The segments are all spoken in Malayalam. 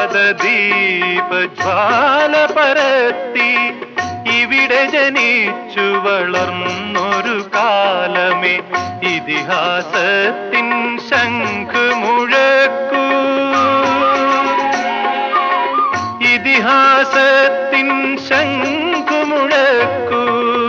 ദീപജ്വാല പരത്തി ഇവിടെ ജനിച്ചു വളർന്നൊരു കാലമേ ഇതിഹാസത്തിൻ ശംഖ് മുഴക്കൂ ഇതിഹാസത്തിൻ ശംഖ് മുഴക്കൂ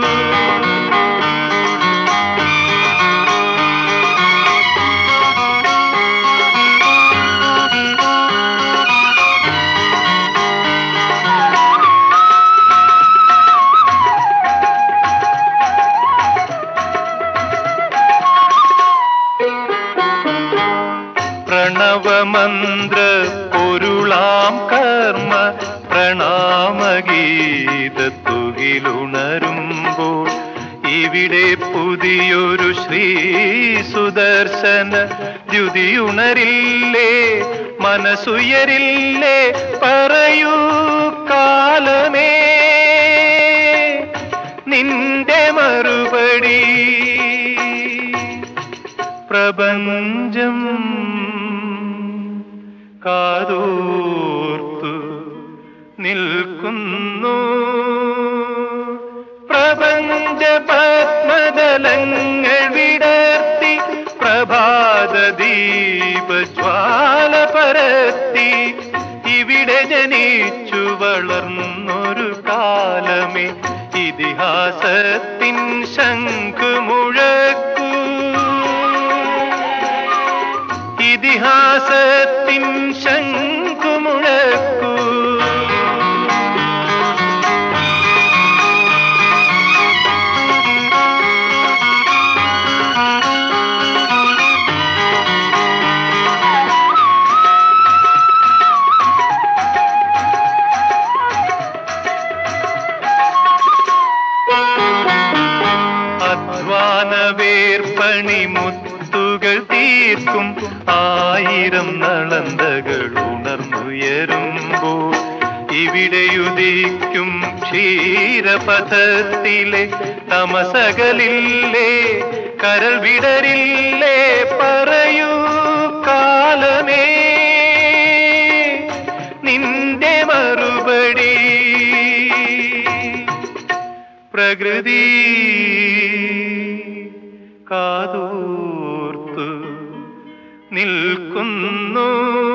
പ്രണവമന്ത്ര പൊരുളാം കർമ്മ പ്രണാമഗീതത്തുകിലുണരുമ്പോൾ ഇവിടെ പുതിയൊരു ശ്രീ സുദർശന ദ്യുതിയുണരില്ലേ മനസ്സുയരില്ലേ പറയൂ കാലമേ നിന്റെ മറുപടി പ്രപഞ്ചം കാതോർത്തു നിൽക്കുന്നു പ്രപഞ്ച പത്മതലങ്ങൾ വിടർത്തി പ്രഭാത ദീപജ്വാല പരത്തി ഇവിടെ ജനിച്ചു വളർന്നൊരു കാലമേ ഇതിഹാസത്തിൻ ശംഖ് മുഴക്കൂ ഇതിഹാസത്തിൻ ശംഖു മുഴക്കൂ അധ്വാന വേർപ്പണി മുത്തുകൾ തീർക്കും ആയിരം നളന്തകൾ ഉണർന്നുയരുമ്പോൾ ഇവിടെയുദിക്കും ക്ഷീരപഥത്തിലെ തമസകളില്ലേ കരൾ വിടരില്ലേ പറയൂ കാലമേ നിന്റെ മറുപടി പ്രകൃതി കാതോർത്തു നിൽക്കുന്നു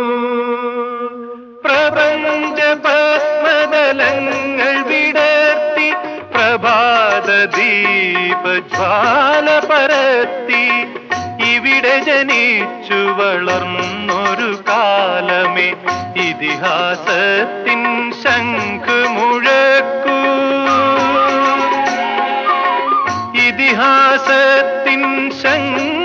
പ്രപഞ്ച പത്മതലങ്ങൾ വിടർത്തി പ്രഭാത ദീപജ്വാല പരത്തി ഇവിടെ ജനിച്ചു വളർന്നൊരു കാലമേ ഇതിഹാസത്തിൻ ശംഖ് മുഴക്കൂ ഇതിഹാസത്തിൻ ശംഖ്